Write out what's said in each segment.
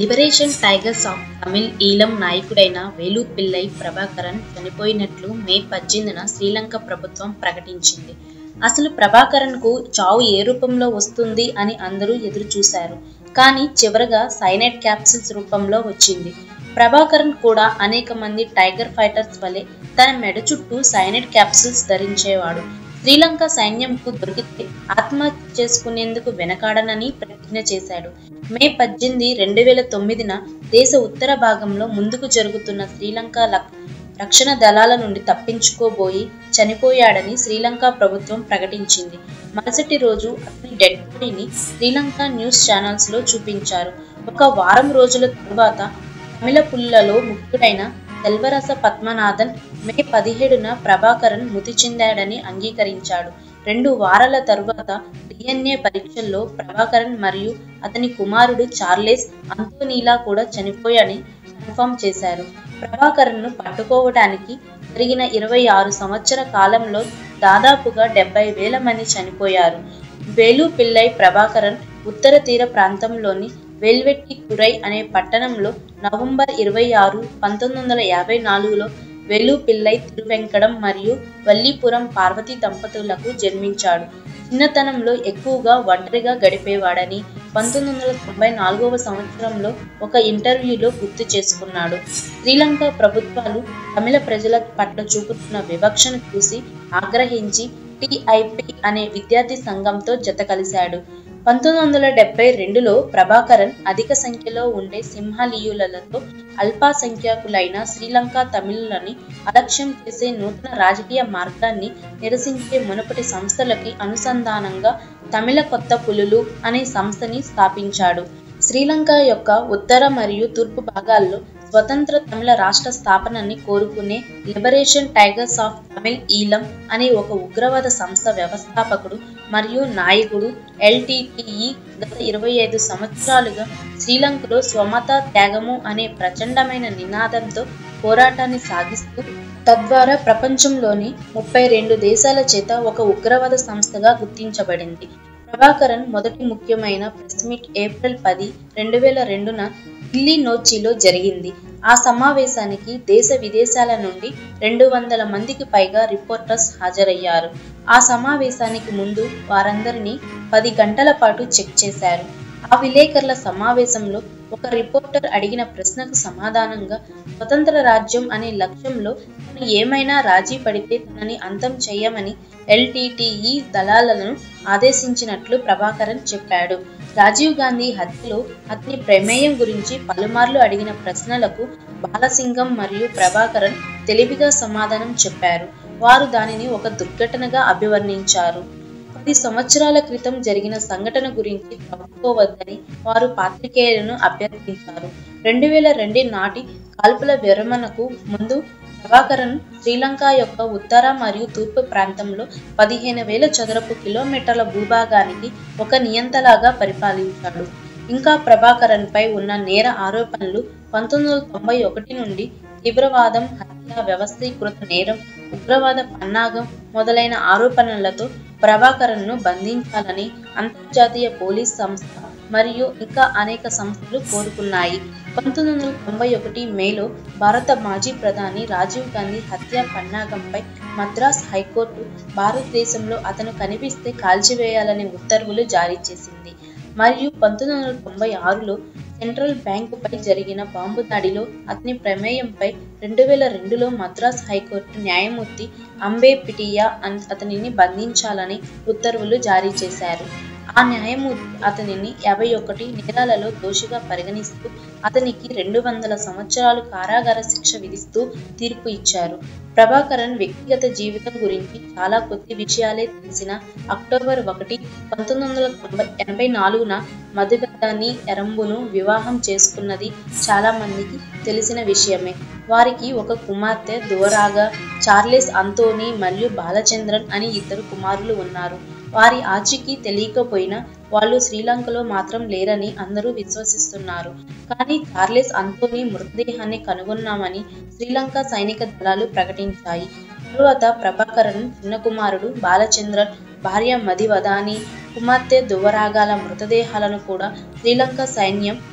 liberation tigers of Tamil Eelam నాయకుడైన వేలు పిల్లై ప్రభాకరన్ చనిపోయినట్లు మే పద్దెనిమిదిన శ్రీలంక ప్రభుత్వం ప్రకటించింది అసలు ప్రభాకరన్కు చావు ఏ రూపంలో వస్తుంది అని అందరూ ఎదురు చూశారు కానీ చివరగా సైనైడ్ క్యాప్సిల్స్ రూపంలో వచ్చింది ప్రభాకరన్ కూడా అనేక మంది టైగర్ ఫైటర్స్ వలె తన మెడ చుట్టూ సైనైడ్ క్యాప్సిల్స్ ధరించేవాడు శ్రీలంక సైన్యంకు దొరికితే ఆత్మహత్య చేసుకునేందుకు వెనకాడనని ప్రతిజ్ఞ చేశాడు మే పద్దెనిమిది రెండు వేల తొమ్మిదిన దేశ ఉత్తర భాగంలో ముందుకు జరుగుతున్న శ్రీలంక లక్- రక్షణ దళాల నుండి తప్పించుకోబోయి చనిపోయాడని శ్రీలంక ప్రభుత్వం ప్రకటించింది మరుసటి రోజు అతని డెడ్ బాడీని శ్రీలంక న్యూస్ ఛానల్స్ లో చూపించారు ఒక వారం రోజుల తరువాత తమిళ పుల్లలో ముఖ్యుడైన సెల్వరస పద్మనాథన్ మే పదిహేడున ప్రభాకరన్ మృతి చెందాడని అంగీకరించాడు రెండు వారాల తరువాత డిఎన్ఏ పరీక్షల్లో ప్రభాకరన్ మరియు అతని కుమారుడు చార్లెస్ అంతోనీలా కూడా చనిపోయాని కన్ఫర్మ్ చేశారు ప్రభాకరన్ను పట్టుకోవడానికి జరిగిన ఇరవై ఆరు సంవత్సర కాలంలో దాదాపుగా డెబ్బై వేల మంది చనిపోయారు వేలు పిల్లై ప్రభాకరన్ ఉత్తర తీర ప్రాంతంలోని వెల్వెట్టి కురై అనే పట్టణంలో నవంబర్ ఇరవై ఆరు పంతొమ్మిది వందల యాభై నాలుగులో వెలు పిల్లై తిరువెంకడం మరియు వల్లీపురం పార్వతి దంపతులకు జన్మించాడు చిన్నతనంలో ఎక్కువగా ఒంటరిగా గడిపేవాడని పంతొమ్మిది వందల తొంభై నాలుగవ సంవత్సరంలో ఒక ఇంటర్వ్యూలో గుర్తు చేసుకున్నాడు శ్రీలంక ప్రభుత్వాలు తమిళ ప్రజల పట్ల చూపుతున్న వివక్షను చూసి ఆగ్రహించి టిఐపి అనే విద్యార్థి సంఘంతో జత కలిశాడు పంతొమ్మిది వందల డెబ్బై రెండులో ప్రభాకరన్ అధిక సంఖ్యలో ఉండే సింహలీయులతో అల్పసంఖ్యాకులైన శ్రీలంక తమిళులని అలక్ష్యం చేసే నూతన రాజకీయ మార్గాన్ని నిరసించే మునుపటి సంస్థలకి అనుసంధానంగా తమిళ కొత్త పులులు అనే సంస్థని స్థాపించాడు శ్రీలంక యొక్క ఉత్తర మరియు తూర్పు భాగాల్లో స్వతంత్ర తమిళ రాష్ట్ర స్థాపనని కోరుకునే liberation tigers of Tamil Eelam అనే ఒక ఉగ్రవాద సంస్థ వ్యవస్థాపకుడు మరియు నాయకుడు ఎల్టీటీఈ గత ఇరవై ఐదు సంవత్సరాలుగా శ్రీలంకలో స్వమత త్యాగము అనే ప్రచండమైన నినాదంతో పోరాటాన్ని సాగిస్తూ తద్వారా ప్రపంచంలోని ముప్పై రెండు దేశాల చేత ఒక ఉగ్రవాద సంస్థగా గుర్తించబడింది ప్రభాకరన్ మొదటి ముఖ్యమైన ప్రెస్ మీట్ ఏప్రిల్ పది రెండు వేల రెండున ఢిల్లీ నోచిలో జరిగింది ఆ సమావేశానికి దేశ విదేశాల నుండి రెండు వందల మందికి పైగా రిపోర్టర్స్ హాజరయ్యారు ఆ సమావేశానికి ముందు వారందరినీ పది గంటల పాటు చెక్ చేశారు ఆ విలేకరుల సమావేశంలో ఒక రిపోర్టర్ అడిగిన ప్రశ్నకు సమాధానంగా స్వతంత్ర రాజ్యం అనే లక్ష్యంలో తను ఏమైనా రాజీ పడితే తనని అంతం చేయమని ఎల్టీటీఈ దళాలను ఆదేశించినట్లు ప్రభాకరన్ చెప్పాడు రాజీవ్ గాంధీ హత్యలో అతని ప్రమేయం గురించి పలుమార్లు అడిగిన ప్రశ్నలకు బాలసింగం మరియు ప్రభాకరన్ తెలివిగా సమాధానం చెప్పారు వారు దానిని ఒక దుర్ఘటనగా అభివర్ణించారు పది సంవత్సరాల క్రితం జరిగిన సంఘటన గురించి తప్పుకోవద్దని వారు పాత్రికేయులను అభ్యర్థించారు రెండు వేల రెండు నాటి కాల్పుల విరమణకు ముందు ప్రభాకరన్ శ్రీలంక యొక్క ఉత్తర మరియు తూర్పు ప్రాంతంలో పదిహేను వేల చదరపు కిలోమీటర్ల భూభాగానికి ఒక నియంతలాగా పరిపాలించాడు ఇంకా ప్రభాకరన్ పై ఉన్న నేర ఆరోపణలు పంతొమ్మిది వందల తొంభై ఒకటి నుండి తీవ్రవాదం హత్య వ్యవస్థీకృత నేరం ఉగ్రవాద పన్నాగం మొదలైన ఆరోపణలతో ప్రభాకరన్ను బంధించాలని అంతర్జాతీయ పోలీస్ సంస్థ మరియు ఇంకా అనేక సంస్థలు కోరుకున్నాయి పంతొమ్మిది వందల తొంభై ఒకటి మేలో భారత మాజీ ప్రధాని రాజీవ్ గాంధీ హత్య పన్నాగంపై మద్రాస్ హైకోర్టు భారతదేశంలో అతను కనిపిస్తే కాల్చివేయాలనే ఉత్తర్వులు జారీ చేసింది మరియు పంతొమ్మిది వందల తొంభై ఆరులో సెంట్రల్ బ్యాంకుపై జరిగిన బాంబు దాడిలో అతని ప్రమేయంపై రెండు వేల రెండులో మద్రాస్ హైకోర్టు న్యాయమూర్తి అంబే పిటియా అన్- అతనిని బంధించాలని ఉత్తర్వులు జారీ చేశారు ఆ న్యాయమూర్తి అతనిని యాభై ఒకటి నేరాలలో దోషిగా పరిగణిస్తూ అతనికి రెండు వందల సంవత్సరాలు కారాగార శిక్ష విధిస్తూ తీర్పు ఇచ్చారు ప్రభాకరన్ వ్యక్తిగత జీవితం గురించి చాలా కొద్ది విషయాలే తెలిసిన అక్టోబర్ ఒకటి పంతొమ్మిది వందల తొంభై ఎనభై నాలుగున మధుగదాని ఎరంబును వివాహం చేసుకున్నది చాలా మందికి తెలిసిన విషయమే వారికి ఒక కుమార్తె దువరాగా చార్లెస్ అంతోని మరియు బాలచంద్రన్ అని ఇద్దరు కుమారులు ఉన్నారు వారి ఆచూకీ తెలియకపోయినా వాళ్ళు శ్రీలంకలో మాత్రం లేరని అందరూ విశ్వసిస్తున్నారు కానీ చార్లెస్ అంతోని మృతదేహాన్ని కనుగొన్నామని శ్రీలంక సైనిక దళాలు ప్రకటించాయి తరువాత ప్రభాకరన్ చిన్న కుమారుడు బాలచంద్రన్ భార్య మదివదాని కుమార్తె దువ్వరాగాల మృతదేహాలను కూడా శ్రీలంక సైన్యం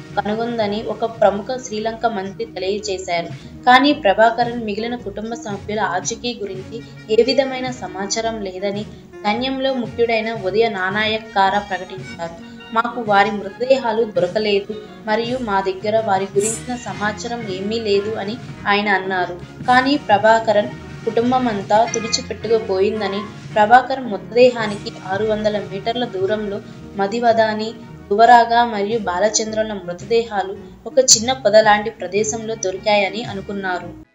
కనుగొందని ఒక ప్రముఖ శ్రీలంక మంత్రి తెలియజేశారు కానీ ప్రభాకరన్ మిగిలిన కుటుంబ సభ్యుల ఆచూకీ గురించి ఏ విధమైన సమాచారం లేదని సైన్యంలో ముఖ్యుడైన ఉదయ నానాయక్కార ప్రకటించారు మాకు వారి మృతదేహాలు దొరకలేదు మరియు మా దగ్గర వారి గురించిన సమాచారం ఏమీ లేదు అని ఆయన అన్నారు కానీ ప్రభాకరన్ కుటుంబం అంతా తుడిచిపెట్టుకుపోయిందని ప్రభాకర్ మృతదేహానికి ఆరు వందల మీటర్ల దూరంలో మదివదాని యువరాగా మరియు బాలచంద్రుల మృతదేహాలు ఒక చిన్న పొద లాంటి ప్రదేశంలో దొరికాయని అనుకున్నారు